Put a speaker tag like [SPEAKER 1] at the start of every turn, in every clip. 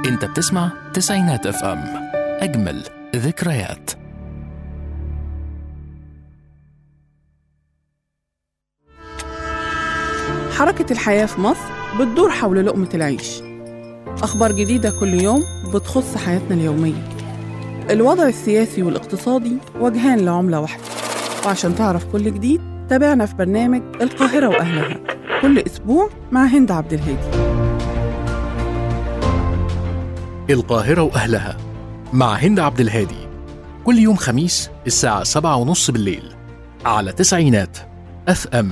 [SPEAKER 1] انت بتسمع تسعينات اف ام اجمل ذكريات
[SPEAKER 2] حركة الحياة في مصر بتدور حول لقمة العيش أخبار جديدة كل يوم بتخص حياتنا اليومية الوضع السياسي والاقتصادي وجهان لعملة واحدة وعشان تعرف كل جديد تابعنا في برنامج القاهرة وأهلها كل أسبوع مع هند عبد الهادي
[SPEAKER 1] القاهرة وأهلها مع هند عبد الهادي كل يوم خميس الساعة سبعة ونص بالليل على تسعينات اف ام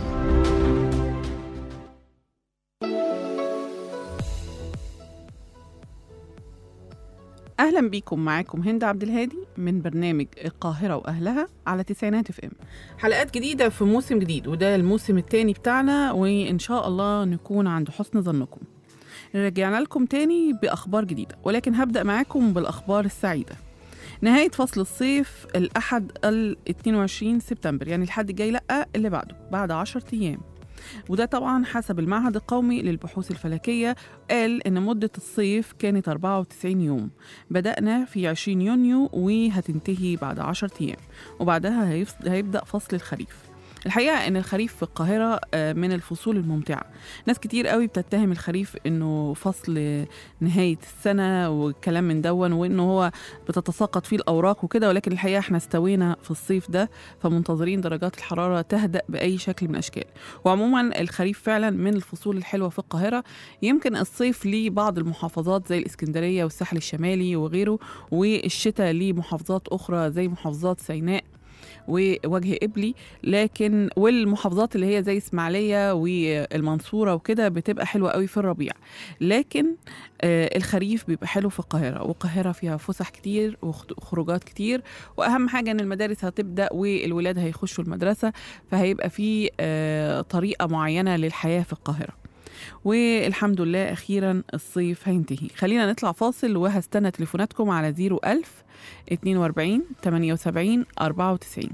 [SPEAKER 2] أهلا بيكم معاكم هند عبد الهادي من برنامج القاهرة وأهلها على تسعينات اف ام حلقات جديدة في موسم جديد وده الموسم الثاني بتاعنا وإن شاء الله نكون عند حسن ظنكم رجعنا لكم تاني بأخبار جديدة ولكن هبدأ معاكم بالأخبار السعيدة نهاية فصل الصيف الأحد ال 22 سبتمبر يعني الحد الجاي لأ اللي بعده بعد 10 أيام وده طبعا حسب المعهد القومي للبحوث الفلكية قال إن مدة الصيف كانت 94 يوم بدأنا في 20 يونيو وهتنتهي بعد 10 أيام وبعدها هيفص- هيبدأ فصل الخريف الحقيقة إن الخريف في القاهرة آه، من الفصول الممتعة ناس كتير قوي بتتهم الخريف إنه فصل نهاية السنة والكلام من دون وإنه هو بتتساقط فيه الأوراق وكده ولكن الحقيقة احنا استوينا في الصيف ده فمنتظرين درجات الحرارة تهدأ بأي شكل من الأشكال وعموما الخريف فعلا من الفصول الحلوة في القاهرة يمكن الصيف ليه بعض المحافظات زي الإسكندرية والساحل الشمالي وغيره والشتاء ليه محافظات أخرى زي محافظات سيناء ووجه قبلي لكن والمحافظات اللي هي زي اسماعيليه والمنصوره وكده بتبقى حلوه قوي في الربيع لكن آه الخريف بيبقى حلو في القاهره والقاهره فيها فسح كتير وخروجات كتير واهم حاجه ان المدارس هتبدا والولاد هيخشوا المدرسه فهيبقى في آه طريقه معينه للحياه في القاهره والحمد لله اخيرا الصيف هينتهي خلينا نطلع فاصل وهستنى تليفوناتكم على 01000 42 78 94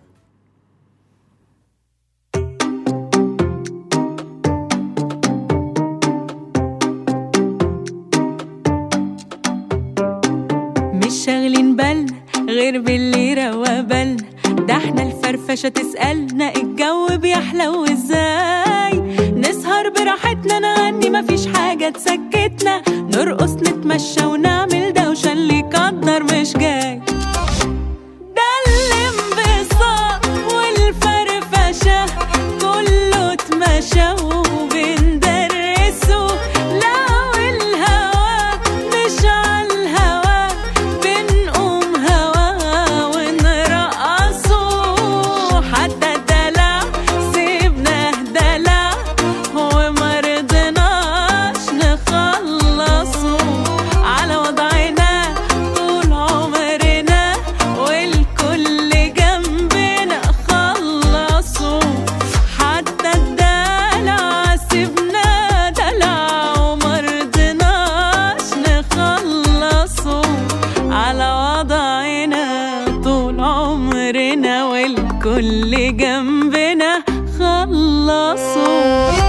[SPEAKER 3] مش شاغلين بالنا غير باللي روا بالنا ده احنا الفرفشة تسألنا الجو بيحلو ازاي نسهر براحتنا نغني مفيش حاجة تسكتنا نرقص نتمشى ونعمل دوشة اللي يقدر مش جاي ده الانبساط والفرفشة كله اتمشى وبندرسه لو الهوا مش عالهوا بنقوم هوا ونرقصه حتى الدلع سيبناه دلع ومرضناش نخلصه على وضعنا طول عمرنا والكل جنبنا خلصوا حتى الدلع سيبنا دلع ومرضناش نخلصه على وضعنا طول عمرنا والكل جنبنا خلصوا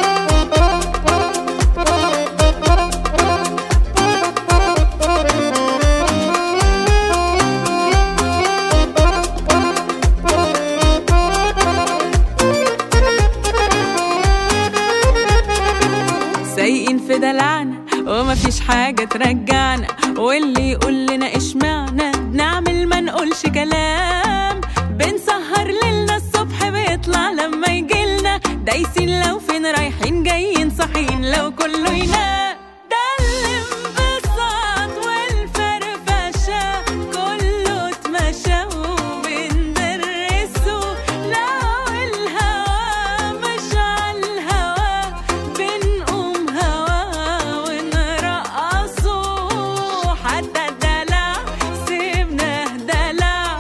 [SPEAKER 3] سايقين في دلعنا ومفيش حاجة ترجعنا واللي يقول لنا اشمعنا نعمل ما نقولش كلام بنسهر ليلنا الصبح بيطلع لما يجيلنا دايسين لو فين رايحين جايين صاحيين لو كله ينام ده الانبساط والفرفشة كله اتمشى وبندرسه لو الهوا مش عالهوا بنقوم هوا ونرقصه حتى الدلع سيبناه دلع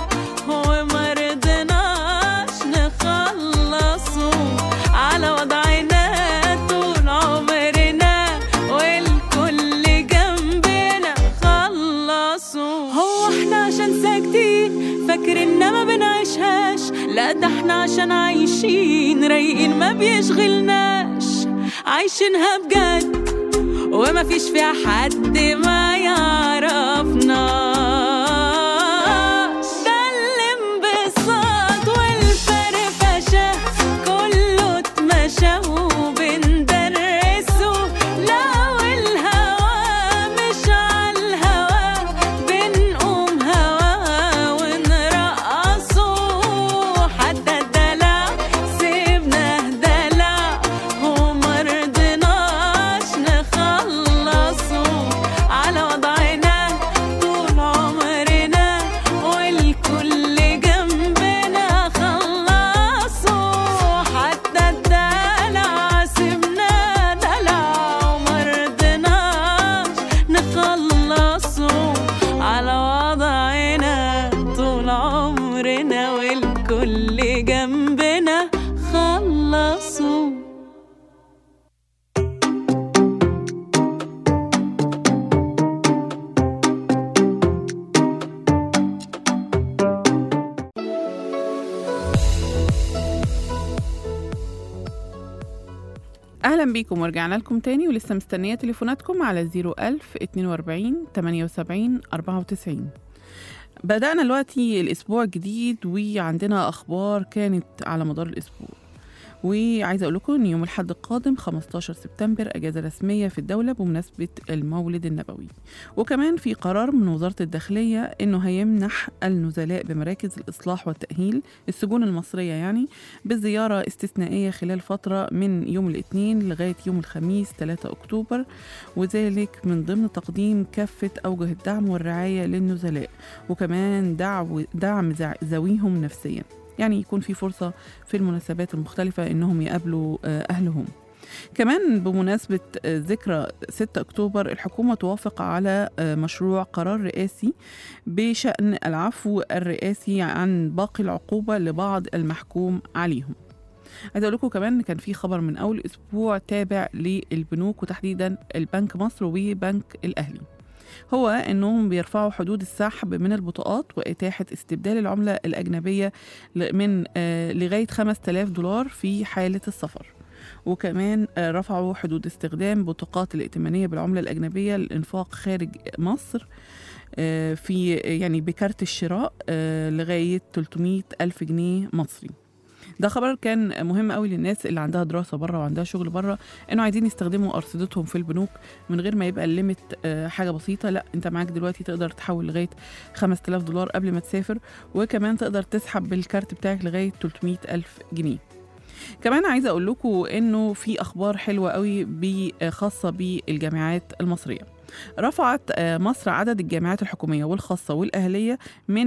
[SPEAKER 3] ومرضناش نخلصه على وضعنا طول عمرنا والكل جنبنا خلصوا هو احنا عشان ساكتين فاكرنا ما بنعيشهاش لا ده احنا عشان عايشين رايقين ما بيشغلناش عايشينها بجد وما فيش فيها حد ما يعرفناش ده الانبساط والفرفشة كله اتمشى وبندرسه لو الهوا مش عالهوا بنقوم هوا ونرقصه حتى الدلع سيبناه دلع ومرضناش نخلصه على وضعنا طول عمرنا والكل جنبنا خلصوا حتى الدلع سيبنا دلع ومرضناش نخلصه على وضعنا طول عمرنا والكل جنبنا خلصوا
[SPEAKER 2] اهلا بيكم ورجعنا لكم تاني ولسه مستنيه تليفوناتكم على 01000 42 78 94 بدأنا دلوقتي الأسبوع الجديد وعندنا أخبار كانت على مدار الأسبوع وعايزة أقول لكم إن يوم الأحد القادم 15 سبتمبر أجازة رسمية في الدولة بمناسبة المولد النبوي وكمان في قرار من وزارة الداخلية إنه هيمنح النزلاء بمراكز الإصلاح والتأهيل السجون المصرية يعني بزيارة استثنائية خلال فترة من يوم الاثنين لغاية يوم الخميس 3 أكتوبر وذلك من ضمن تقديم كافة أوجه الدعم والرعاية للنزلاء وكمان دعو دعم زع- ذويهم نفسيا يعني يكون في فرصة في المناسبات المختلفة إنهم يقابلوا آه، أهلهم كمان بمناسبة آه، ذكرى 6 أكتوبر الحكومة توافق على آه، مشروع قرار رئاسي بشأن العفو الرئاسي عن باقي العقوبة لبعض المحكوم عليهم عايزة أقول لكم كمان إن كان في خبر من أول أسبوع تابع للبنوك وتحديدا البنك مصر وبنك الأهلي هو انهم بيرفعوا حدود السحب من البطاقات واتاحه استبدال العمله الاجنبيه ل- من آه، لغايه 5000 دولار في حاله السفر وكمان آه، رفعوا حدود استخدام بطاقات الائتمانيه بالعمله الاجنبيه للانفاق خارج مصر آه، في يعني بكارت الشراء آه، لغايه 300 الف جنيه مصري ده خبر كان مهم قوي للناس اللي عندها دراسه بره وعندها شغل بره انه عايزين يستخدموا ارصدتهم في البنوك من غير ما يبقى الليمت آه، حاجه بسيطه لا انت معاك دلوقتي تقدر تحول لغايه 5000 دولار قبل ما تسافر وكمان تقدر تسحب بالكارت بتاعك لغايه 300 الف جنيه كمان عايزه اقول لكم انه في اخبار حلوه قوي ب- آه، خاصه بالجامعات المصريه رفعت آه، مصر عدد الجامعات الحكوميه والخاصه والاهليه من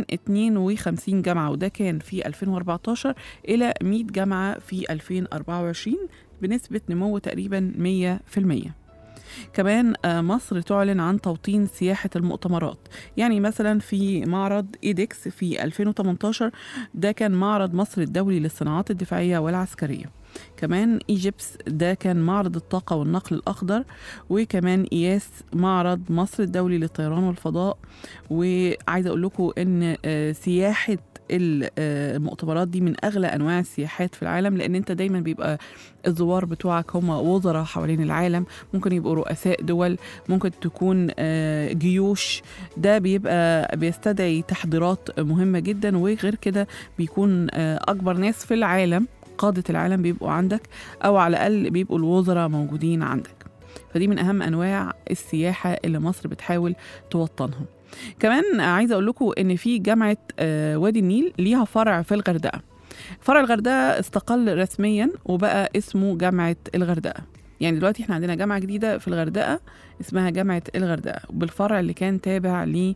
[SPEAKER 2] 52 جامعه وده كان في 2014 الى 100 جامعه في 2024 بنسبه نمو تقريبا 100% كمان آه، مصر تعلن عن توطين سياحة المؤتمرات يعني مثلا في معرض إيدكس في 2018 ده كان معرض مصر الدولي للصناعات الدفاعية والعسكرية كمان ايجيبس ده كان معرض الطاقة والنقل الأخضر وكمان إياس معرض مصر الدولي للطيران والفضاء وعايزة أقول لكم إن آه، سياحة ال- آه، المؤتمرات دي من أغلى أنواع السياحات في العالم لأن أنت دايما بيبقى الزوار بتوعك هم وزراء حوالين العالم ممكن يبقوا رؤساء دول ممكن تكون آه، جيوش ده بيبقى بيستدعي تحضيرات مهمة جدا وغير كده بيكون آه، أكبر ناس في العالم قادة العالم بيبقوا عندك أو على الأقل بيبقوا الوزراء موجودين عندك فدي من أهم أنواع السياحة اللي مصر بتحاول توطنها كمان عايزة أقول لكم إن في جامعة آه، وادي النيل ليها فرع في الغردقة فرع الغردقة استقل رسميا وبقى اسمه جامعة الغردقة يعني دلوقتي احنا عندنا جامعة جديدة في الغردقة اسمها جامعة الغردقة بالفرع اللي كان تابع ل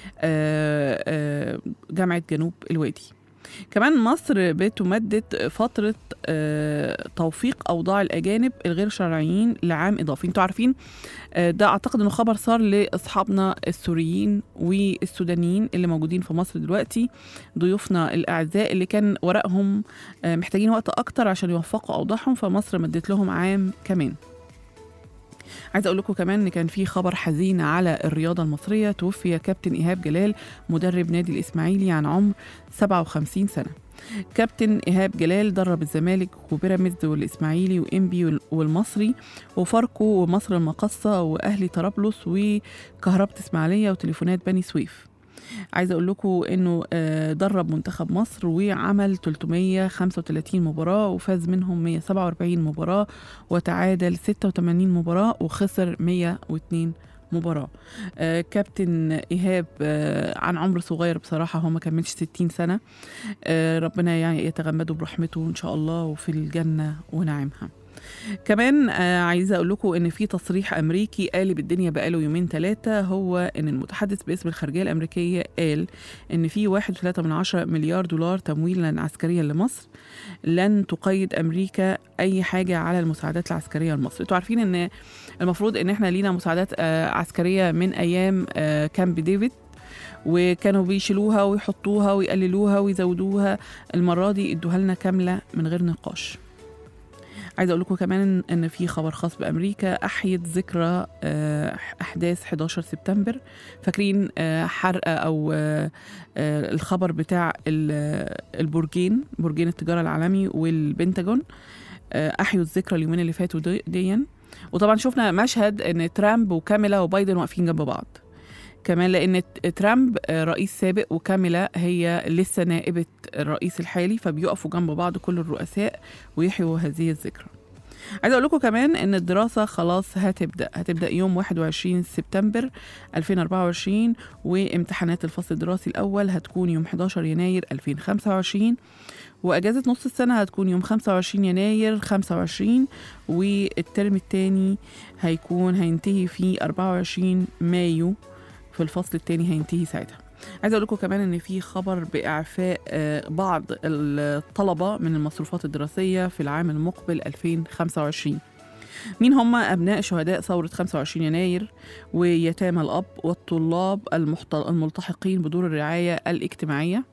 [SPEAKER 2] آه، آه، جامعة جنوب الوادي كمان مصر بتمدد فترة آه، توفيق أوضاع الأجانب الغير شرعيين لعام إضافي انتوا عارفين آه، ده أعتقد أنه خبر صار لأصحابنا السوريين والسودانيين اللي موجودين في مصر دلوقتي ضيوفنا الأعزاء اللي كان ورقهم آه، محتاجين وقت أكتر عشان يوفقوا أوضاعهم فمصر مدت لهم عام كمان عايزه اقول لكم كمان ان كان في خبر حزين على الرياضه المصريه توفي كابتن ايهاب جلال مدرب نادي الاسماعيلي عن عمر 57 سنه كابتن إيهاب جلال درب الزمالك وبيراميدز والإسماعيلي وإنبي وال- والمصري وفاركو ومصر المقصة وأهلي طرابلس وكهربة إسماعيلية وتليفونات بني سويف عايزة أقول لكم إنه آه، درب منتخب مصر وعمل 335 مباراة وفاز منهم 147 مباراة وتعادل 86 مباراة وخسر 102 مباراة آه، كابتن إيهاب آه، عن عمر صغير بصراحة هو ما كملش 60 سنة آه، ربنا يعني يتغمده برحمته إن شاء الله وفي الجنة ونعيمها كمان آه عايزه اقول لكم ان في تصريح امريكي قالب الدنيا بقاله يومين ثلاثه هو ان المتحدث باسم الخارجيه الامريكيه قال ان في 1.3 من عشرة مليار دولار تمويلا عسكريا لمصر لن تقيد امريكا اي حاجه على المساعدات العسكريه لمصر انتوا عارفين ان المفروض ان احنا لينا مساعدات آه عسكريه من ايام آه كامب ديفيد وكانوا بيشيلوها ويحطوها ويقللوها ويزودوها المره دي ادوها لنا كامله من غير نقاش عايزه اقول لكم كمان ان في خبر خاص بامريكا احيت ذكرى آه، احداث 11 سبتمبر فاكرين آه، حرق او آه، آه، الخبر بتاع ال- البرجين برجين التجاره العالمي والبنتاجون آه، احيوا الذكرى اليومين اللي فاتوا دي- ديا وطبعا شفنا مشهد ان ترامب وكاميلا وبايدن واقفين جنب بعض كمان لان ت- ترامب آه، رئيس سابق وكاميلا هي لسه نائبه الرئيس الحالي فبيقفوا جنب بعض كل الرؤساء ويحيوا هذه الذكرى عايزه اقول لكم كمان ان الدراسه خلاص هتبدا هتبدا يوم 21 سبتمبر 2024 وامتحانات الفصل الدراسي الاول هتكون يوم 11 يناير 2025 واجازه نص السنه هتكون يوم 25 يناير 25 والترم الثاني هيكون هينتهي في 24 مايو في الفصل الثاني هينتهي ساعتها عايزه اقول لكم كمان ان في خبر باعفاء آه، بعض الطلبه من المصروفات الدراسيه في العام المقبل 2025 مين هم أبناء شهداء ثورة 25 يناير ويتامى الأب والطلاب المحت- الملتحقين بدور الرعاية الاجتماعية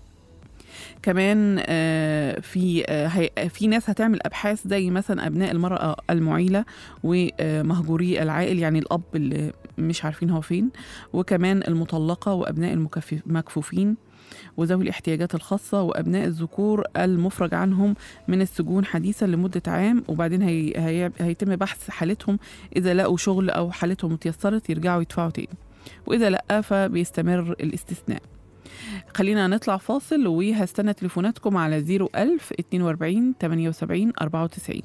[SPEAKER 2] كمان آه، في آه، هي- في ناس هتعمل ابحاث زي مثلا ابناء المراه المعيله ومهجوري العائل يعني الاب اللي مش عارفين هو فين وكمان المطلقه وابناء المكف- المكفوفين وذوي الاحتياجات الخاصة وأبناء الذكور المفرج عنهم من السجون حديثا لمدة عام وبعدين هي هي هيتم بحث حالتهم إذا لقوا شغل أو حالتهم اتيسرت يرجعوا يدفعوا تاني وإذا لأ فبيستمر الاستثناء خلينا نطلع فاصل وهستنى تليفوناتكم على 01000 42 78 94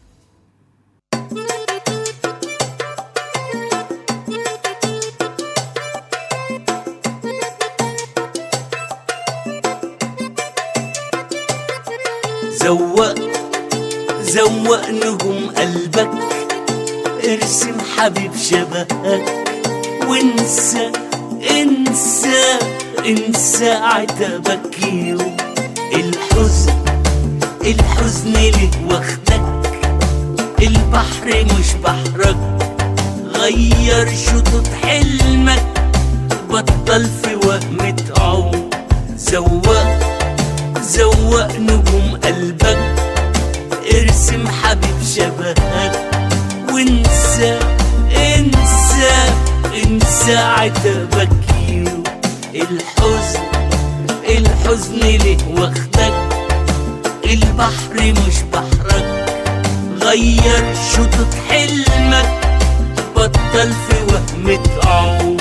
[SPEAKER 4] زوق زوق نجوم قلبك ارسم حبيب شبهك وانسى انسى انسى عتبك يوم الحزن الحزن ليه واخدك البحر مش بحرك غير شطوط حلمك بطل في وهمة عوم زوق زوق نجوم قلبك ارسم حبيب شبهك وانسى انسى انسى عتبك يوم الحزن الحزن ليه واخدك البحر مش بحرك غير شطوط حلمك بطل في وهمة عوم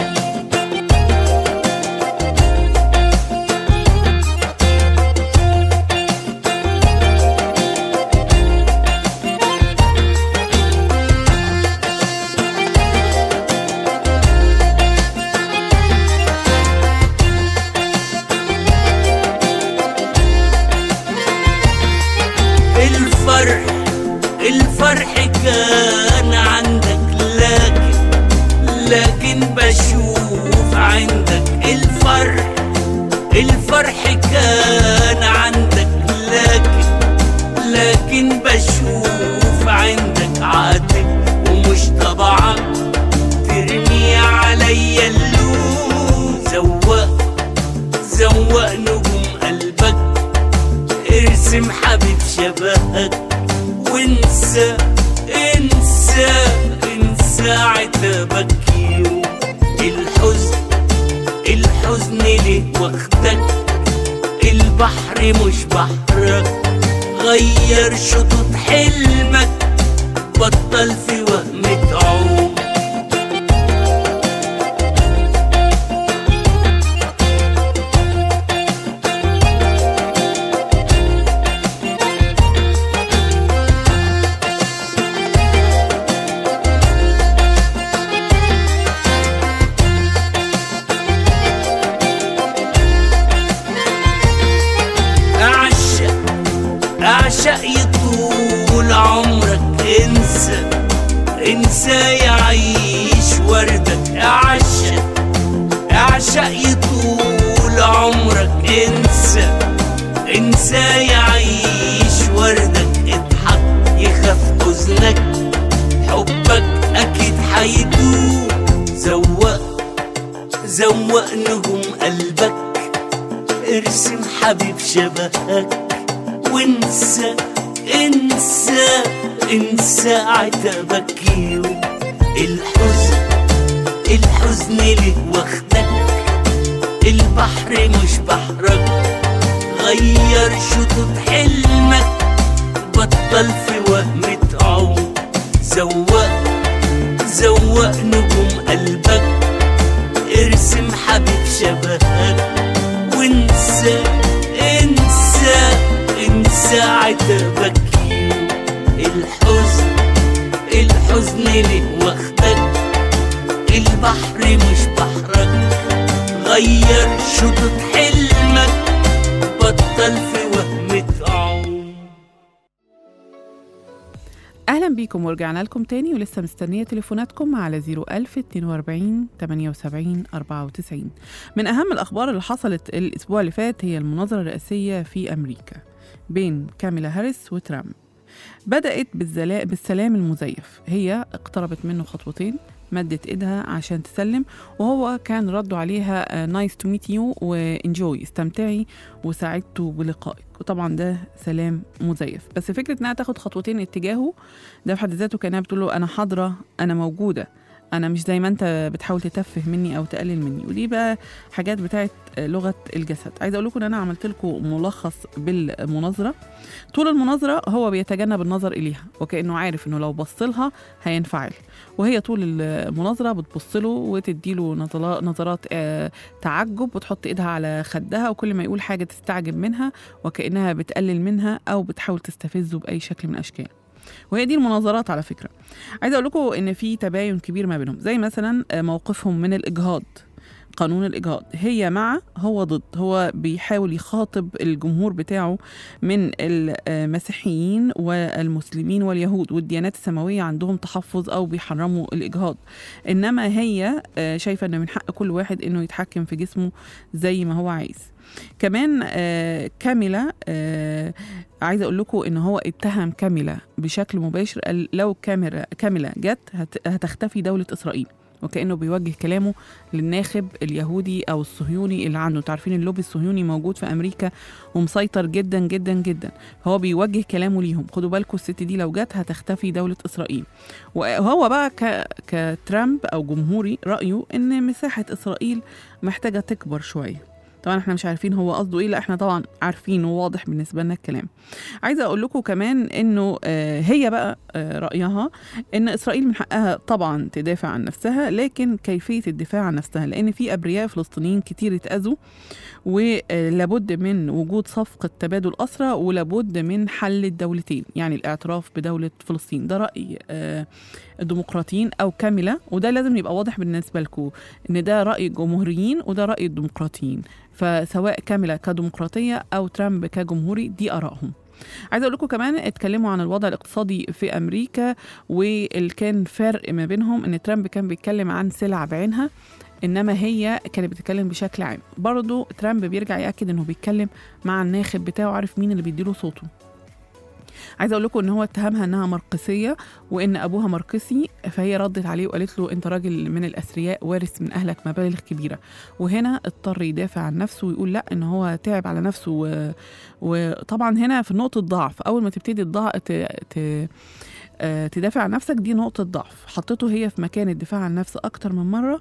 [SPEAKER 4] الفرح الفرح كان عندك لكن لكن بشوف عندك الفرح الفرح كان عندك لكن لكن بشوف عندك عاتب ومش طبعك ترمي عليا اللوم زوق زوق نجوم قلبك ارسم حبيب شبهك وانسى انسى انسى عتابك يوم الحزن الحزن ليه واخدك البحر البحر مش بحرك غير شطوط حلمك بطل في وهمة عوم أعشق أعشق يطول عمرك انسى انسى يعيش وردك أعشق أعشق يطول عمرك انسى انسى يعيش وردك اضحك يخاف حزنك حبك أكيد حيدوم زوق زوق نجوم قلبك ارسم حبيب شبهك وانسى انسى انسى عتبك يوم الحزن الحزن ليه واخدك البحر مش بحرك غير شطوط حلمك بطل في وهمة عوم زوق زوق نجوم قلبك ارسم حبيب شبهك وانسى انسى انسى عتبك يوم الحزن الحزن ليه واخدك البحر مش بحرك غير شطوط حلمك بطل في وهمة عوم
[SPEAKER 2] اهلا بيكم ورجعنا لكم تاني ولسه مستنيه تليفوناتكم على 01000 42 78 94 من اهم الاخبار اللي حصلت الاسبوع اللي فات هي المناظره الرئاسيه في امريكا بين كاميلا هاريس وترامب بدات بالزلا- بالسلام المزيف هي اقتربت منه خطوتين مدت ايدها عشان تسلم وهو كان رده عليها نايس تو ميت يو وانجوي استمتعي وسعدته بلقائك وطبعا ده سلام مزيف بس فكره انها تاخد خطوتين اتجاهه ده في حد ذاته كانها بتقول له انا حاضره انا موجوده انا مش زي ما انت بتحاول تتفه مني او تقلل مني ودي بقى حاجات بتاعت لغه الجسد عايزه اقول لكم ان انا عملت لكم ملخص بالمناظره طول المناظره هو بيتجنب النظر اليها وكانه عارف انه لو بص لها هينفعل وهي طول المناظره بتبص له وتدي له نظرات آه، تعجب وتحط ايدها على خدها وكل ما يقول حاجه تستعجب منها وكانها بتقلل منها او بتحاول تستفزه باي شكل من الاشكال وهي دي المناظرات على فكره عايزه اقول لكم ان في تباين كبير ما بينهم زي مثلا آه، موقفهم من الاجهاض قانون الإجهاض هي مع هو ضد هو بيحاول يخاطب الجمهور بتاعه من المسيحيين والمسلمين واليهود والديانات السماوية عندهم تحفظ أو بيحرموا الإجهاض إنما هي آه، شايفة إن من حق كل واحد إنه يتحكم في جسمه زي ما هو عايز كمان آه، كاميلا آه، عايزه اقول لكم ان هو اتهم كاميلا بشكل مباشر قال لو كاميرا كاميلا جت هت- هتختفي دوله اسرائيل وكانه بيوجه كلامه للناخب اليهودي او الصهيوني اللي عنده تعرفين اللوبي الصهيوني موجود في امريكا ومسيطر جدا جدا جدا هو بيوجه كلامه ليهم خدوا بالكم الست دي لو جت هتختفي دوله اسرائيل وهو بقى ك... كترامب او جمهوري رايه ان مساحه اسرائيل محتاجه تكبر شويه طبعا احنا مش عارفين هو قصده ايه لا احنا طبعا عارفين وواضح بالنسبه لنا الكلام عايزه اقول لكم كمان انه آه، هي بقى آه، رايها ان اسرائيل من حقها طبعا تدافع عن نفسها لكن كيفيه الدفاع عن نفسها لان في ابرياء فلسطينيين كتير اتاذوا ولابد من وجود صفقه تبادل اسرى ولابد من حل الدولتين يعني الاعتراف بدوله فلسطين ده راي آه، الديمقراطيين او كامله وده لازم يبقى واضح بالنسبه لكم ان ده راي الجمهوريين وده راي الديمقراطيين فسواء كامله كديمقراطيه او ترامب كجمهوري دي ارائهم عايزه اقول لكم كمان اتكلموا عن الوضع الاقتصادي في امريكا واللي كان فرق ما بينهم ان ترامب كان بيتكلم عن سلع بعينها انما هي كانت بتتكلم بشكل عام برضه ترامب بيرجع ياكد انه بيتكلم مع الناخب بتاعه عارف مين اللي بيديله صوته عايزه اقول لكم ان هو اتهمها انها مرقسيه وان ابوها مرقسي فهي ردت عليه وقالت له انت راجل من الاثرياء وارث من اهلك مبالغ كبيره وهنا اضطر يدافع عن نفسه ويقول لا ان هو تعب على نفسه و... وطبعا هنا في نقطه ضعف اول ما تبتدي الضع... ت... ت... آه، تدافع عن نفسك دي نقطة ضعف حطته هي في مكان الدفاع عن النفس أكتر من مرة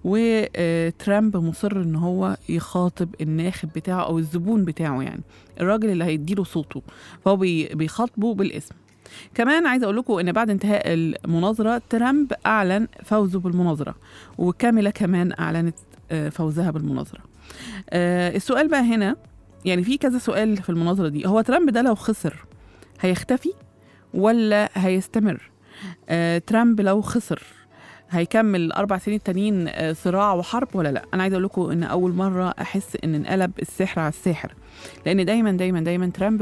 [SPEAKER 2] وترامب مصر إن هو يخاطب الناخب بتاعه أو الزبون بتاعه يعني الراجل اللي هيديله صوته فهو بي- بيخاطبه بالاسم كمان عايزه اقول لكم ان بعد انتهاء المناظره ترامب اعلن فوزه بالمناظره وكامله كمان اعلنت آه، فوزها بالمناظره آه، السؤال بقى هنا يعني في كذا سؤال في المناظره دي هو ترامب ده لو خسر هيختفي ولا هيستمر آه، ترامب لو خسر هيكمل الاربع سنين التانيين آه، صراع وحرب ولا لا انا عايزه اقول لكم ان اول مره احس ان انقلب السحر على الساحر لان دايما دايما دايما ترامب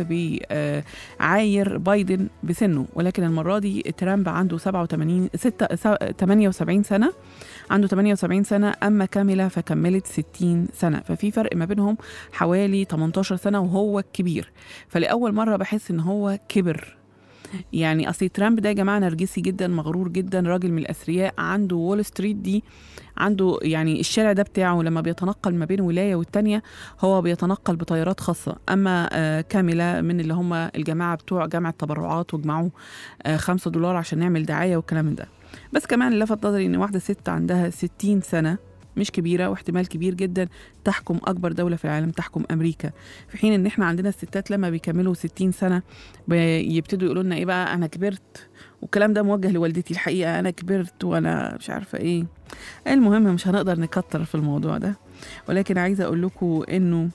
[SPEAKER 2] بيعاير بايدن بسنه ولكن المره دي ترامب عنده 87 6 78 سنه عنده 78 سنه اما كاميلا فكملت 60 سنه ففي فرق ما بينهم حوالي 18 سنه وهو الكبير فلاول مره بحس ان هو كبر يعني اصل ترامب ده يا جماعه نرجسي جدا مغرور جدا راجل من الاثرياء عنده وول ستريت دي عنده يعني الشارع ده بتاعه لما بيتنقل ما بين ولايه والتانيه هو بيتنقل بطيارات خاصه اما آه، كامله من اللي هم الجماعه بتوع جمع التبرعات وجمعوا آه، خمسة دولار عشان نعمل دعايه والكلام من ده بس كمان لفت نظري ان واحده ست عندها 60 سنه مش كبيره واحتمال كبير جدا تحكم اكبر دوله في العالم تحكم امريكا في حين ان احنا عندنا الستات لما بيكملوا 60 سنه بيبتدوا يقولوا لنا ايه بقى انا كبرت والكلام ده موجه لوالدتي الحقيقه انا كبرت وانا مش عارفه ايه المهم مش هنقدر نكتر في الموضوع ده ولكن عايزه اقول لكم انه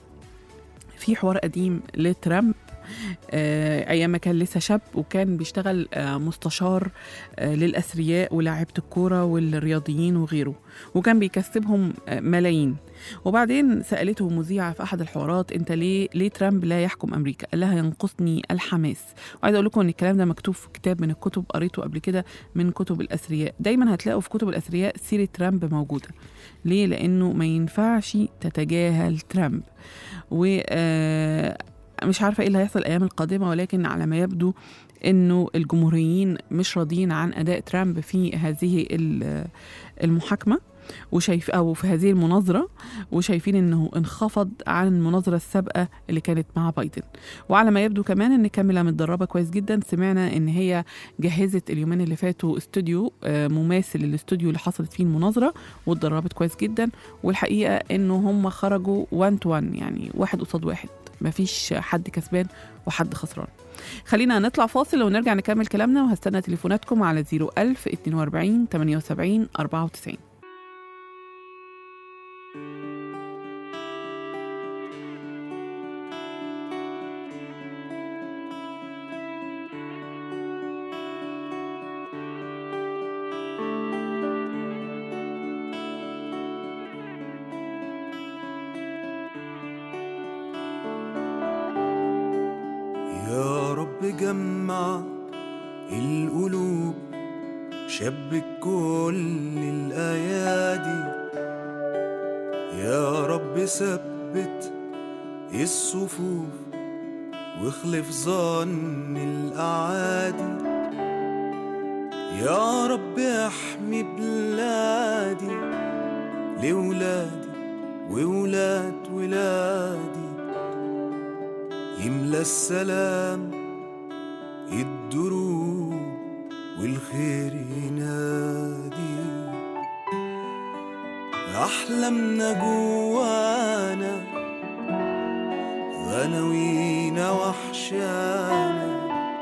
[SPEAKER 2] في حوار قديم لترامب آه، ايام ما كان لسه شاب وكان بيشتغل آه، مستشار آه، للاثرياء ولاعيبه الكوره والرياضيين وغيره وكان بيكسبهم آه، ملايين وبعدين سالته مذيعه في احد الحوارات انت ليه ليه ترامب لا يحكم امريكا قال لها ينقصني الحماس وعايزه اقول لكم ان الكلام ده مكتوب في كتاب من الكتب قريته قبل كده من كتب الاثرياء دايما هتلاقوا في كتب الاثرياء سيره ترامب موجوده ليه لانه ما ينفعش تتجاهل ترامب و آه، مش عارفه ايه اللي هيحصل الايام القادمه ولكن على ما يبدو انه الجمهوريين مش راضيين عن اداء ترامب في هذه ال- المحاكمه وشايف او في هذه المناظره وشايفين انه انخفض عن المناظره السابقه اللي كانت مع بايدن وعلى ما يبدو كمان ان كاميلا متدربه كويس جدا سمعنا ان هي جهزت اليومين اللي فاتوا استوديو آه، مماثل للاستوديو اللي حصلت فيه المناظره واتدربت كويس جدا والحقيقه انه هم خرجوا 1 تو 1 يعني واحد قصاد واحد مفيش حد كسبان وحد خسران خلينا نطلع فاصل ونرجع نكمل كلامنا وهستنى تليفوناتكم على 01000 42 78 94
[SPEAKER 5] يا رب جمع القلوب شبك كل الأيادي يا رب ثبت الصفوف واخلف ظن الأعادي يا رب احمي بلادي لولادي وولاد ولادي يملى السلام الدروب والخير ينادي أحلامنا جوانا غناوينا وحشانا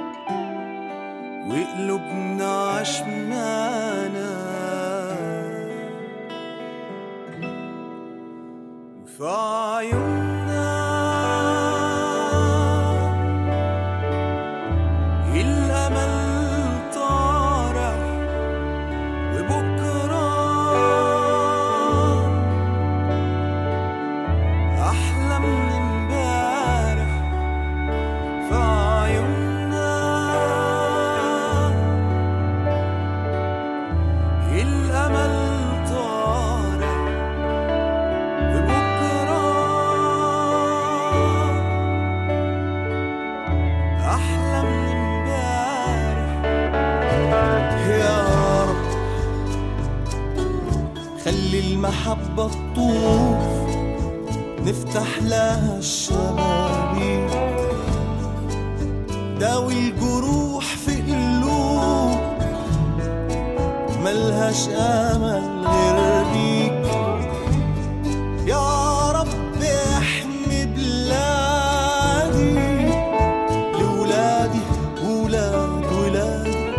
[SPEAKER 5] وقلوبنا عشمانا وفي عيوننا الأمل طارح وبكرة أحلى من امبارح في عيوننا الأمل طارح وبكرة أحلى من امبارح يا رب خلي المحبة تطوف نفتح لها الشبابيك داوي الجروح في قلوب ملهاش امل غير بيك يا رب احمي بلادي لولادي ولاد ولادي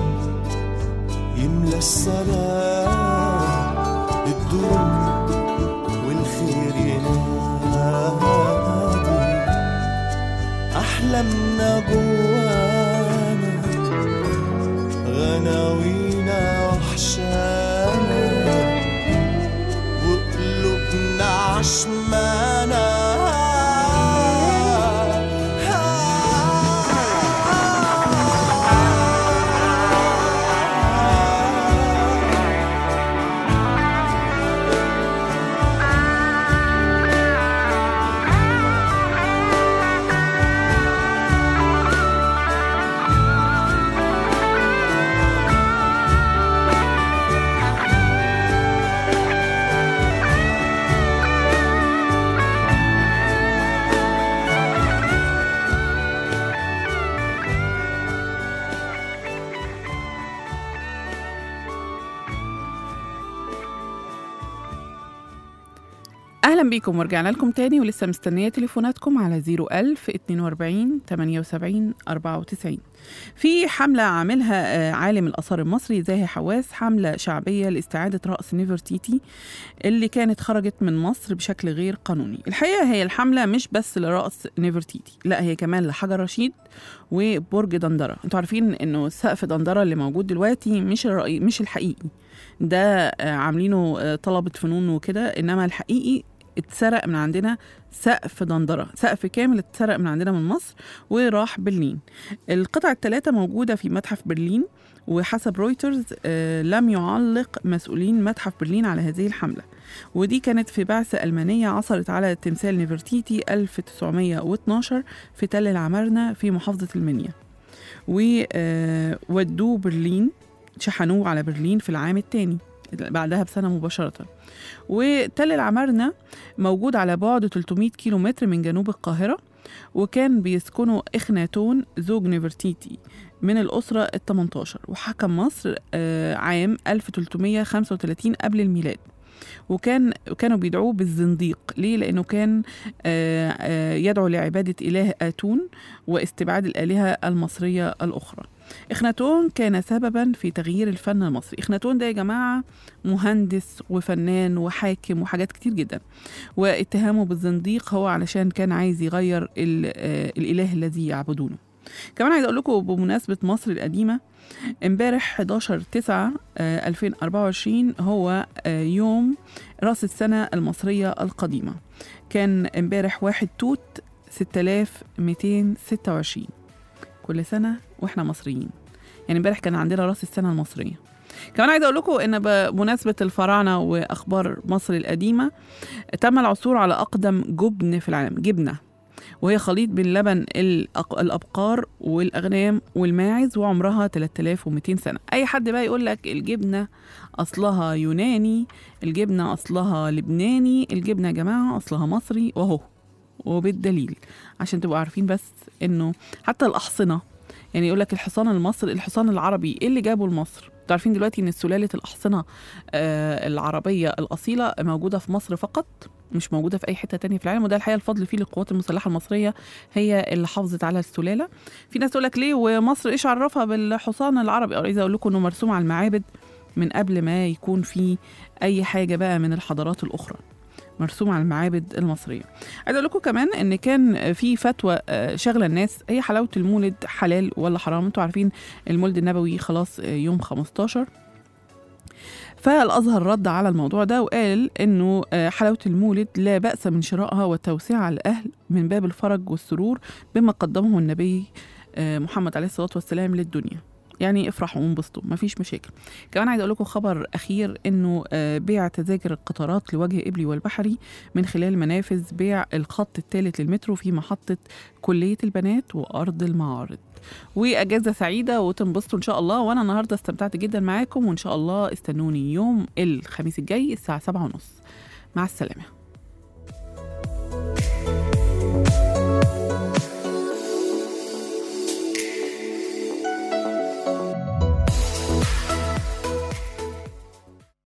[SPEAKER 5] يملى السلام الدنيا والخير ينادي أحلامنا جوانا غناوينا وحشانا وقلوبنا عشمانة
[SPEAKER 2] اهلا بيكم ورجعنا لكم تاني ولسه مستنيه تليفوناتكم على 01000 42 78 94 في حمله عاملها آه، عالم الاثار المصري زاهي حواس حمله شعبيه لاستعاده راس نيفرتيتي اللي كانت خرجت من مصر بشكل غير قانوني الحقيقه هي الحمله مش بس لراس نيفرتيتي لا هي كمان لحجر رشيد وبرج دندره انتوا عارفين انه سقف دندره اللي موجود دلوقتي مش الرأي مش الحقيقي ده آه، عاملينه آه، طلبة فنون وكده انما الحقيقي اتسرق من عندنا سقف دندرة سقف كامل اتسرق من عندنا من مصر وراح برلين القطع الثلاثة موجودة في متحف برلين وحسب رويترز آه، لم يعلق مسؤولين متحف برلين على هذه الحملة ودي كانت في بعثة ألمانية عثرت على تمثال نيفرتيتي 1912 في تل العمارنة في محافظة المنيا وودوه برلين شحنوه على برلين في العام الثاني بعدها بسنة مباشرة وتل العمارنة موجود على بعد 300 كيلو متر من جنوب القاهرة وكان بيسكنه إخناتون زوج نيفرتيتي من الأسرة ال 18 وحكم مصر آه، عام 1335 قبل الميلاد وكان كانوا بيدعوه بالزنديق ليه لأنه كان آه، آه، يدعو لعبادة إله آتون واستبعاد الآلهة المصرية الأخرى إخناتون كان سببا في تغيير الفن المصري إخناتون ده يا جماعة مهندس وفنان وحاكم وحاجات كتير جدا واتهامه بالزنديق هو علشان كان عايز يغير ال- آه، الإله الذي يعبدونه كمان عايز اقول لكم بمناسبه مصر القديمه امبارح 11 9 2024 هو آه، يوم راس السنه المصريه القديمه كان امبارح واحد توت 6226 كل سنه واحنا مصريين يعني امبارح كان عندنا راس السنه المصريه كمان عايزه اقول لكم ان بمناسبه الفراعنه واخبار مصر القديمه تم العثور على اقدم جبن في العالم جبنه وهي خليط بين لبن الأق- الابقار والاغنام والماعز وعمرها 3200 سنه اي حد بقى يقول لك الجبنه اصلها يوناني الجبنه اصلها لبناني الجبنه يا جماعه اصلها مصري وهو وبالدليل عشان تبقوا عارفين بس انه حتى الاحصنه يعني يقول لك الحصان المصري الحصان العربي ايه اللي جابه لمصر انتوا عارفين دلوقتي ان سلاله الاحصنه آه العربيه الاصيله موجوده في مصر فقط مش موجوده في اي حته تانية في العالم وده الحقيقه الفضل فيه للقوات المسلحه المصريه هي اللي حافظت على السلاله في ناس تقول لك ليه ومصر ايش عرفها بالحصان العربي او عايزه اقول لكم انه مرسوم على المعابد من قبل ما يكون في اي حاجه بقى من الحضارات الاخرى مرسوم على المعابد المصريه عايزه اقول لكم كمان ان كان في فتوى آه، شغله الناس هي حلاوه المولد حلال ولا حرام انتوا عارفين المولد النبوي خلاص آه، يوم 15 فالازهر رد على الموضوع ده وقال انه آه، حلاوه المولد لا باس من شرائها والتوسعه على الاهل من باب الفرج والسرور بما قدمه النبي آه، محمد عليه الصلاه والسلام للدنيا يعني افرحوا وانبسطوا مفيش مشاكل كمان عايز اقول لكم خبر اخير انه آه، بيع تذاكر القطارات لوجه ابلي والبحري من خلال منافذ بيع الخط الثالث للمترو في محطه كليه البنات وارض المعارض واجازه سعيده وتنبسطوا ان شاء الله وانا النهارده استمتعت جدا معاكم وان شاء الله استنوني يوم الخميس الجاي الساعه 7:30 مع السلامه